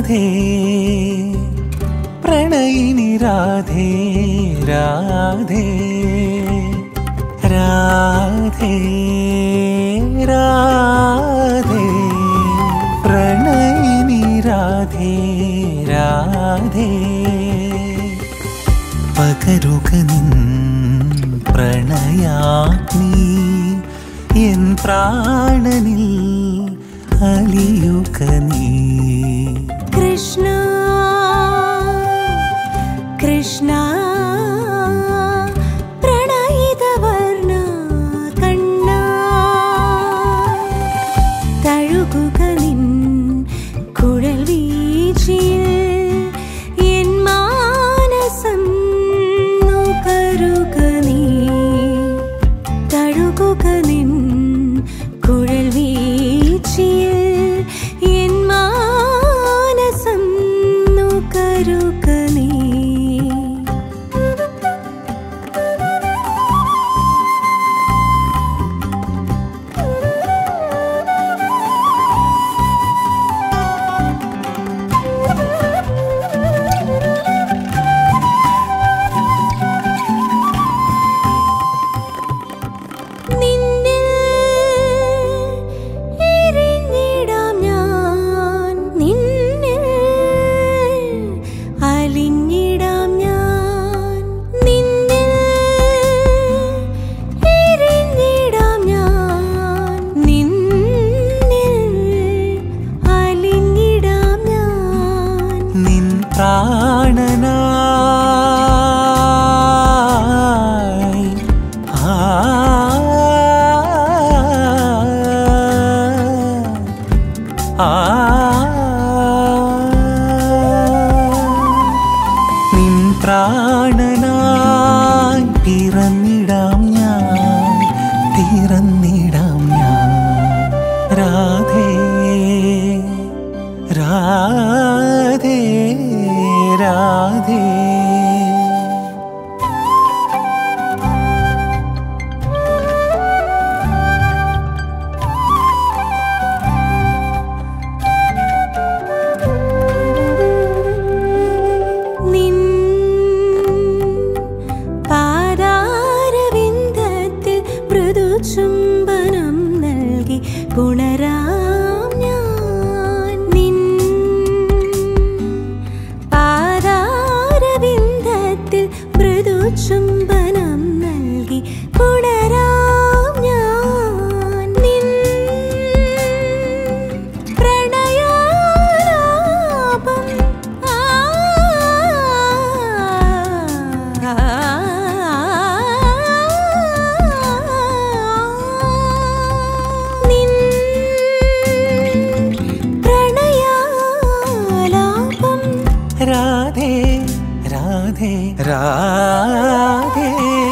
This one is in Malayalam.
രാധേ പ്രണയിനി രാധേ രാധേ രാധേ രാധേ പ്രണയിനി രാധേ രാധേ പകരുക നിൻ പ്രണയാഗ്നി എൻ പ്രാണനിൽ അലിയുക നീ കൃഷ്ണ കൃഷ്ണ പ്രണയിതവർണ കണ്ണ തഴുകുക നിൻ കുഴൽ വീഴ്ചയിൽ എൻ മാനസം നുകരുക നീ തഴുകുക നിൻ കുഴൽ വീഴ്ചയിൽ എൻ മാനസം നുകരുക നീ നിന്നിൽ എരിഞ്ഞിടാം ഞാൻ നിന്നിൽ അലിഞ്ഞിടാം ഞാൻ നിന്നിൽ എരിഞ്ഞിടാം ഞാൻ നിന്നിൽ അലിഞ്ഞിടാം ഞാൻ നിൻ പ്രാണനായി ആ ആ നിൻ പ്രാണനായി പിറന്നിടാം ഞാൻ പിറന്നിടാം ഞാൻ രാധേ രാധേ രാധേ നിൻ പാദാരവിന്ദത്തിൽ മൃദു ചുംബനം നൽകി പുണരാം ഞാൻ നിൻ പാദാരവിന്ദത്തിൽ മൃദു ചുംബനം നൽകി പുണരാം ഞാൻ നിൻ പ്രണയാലാപം ആ നിൻ പ്രണയാലാപം രാധേ രാധേ രാധേ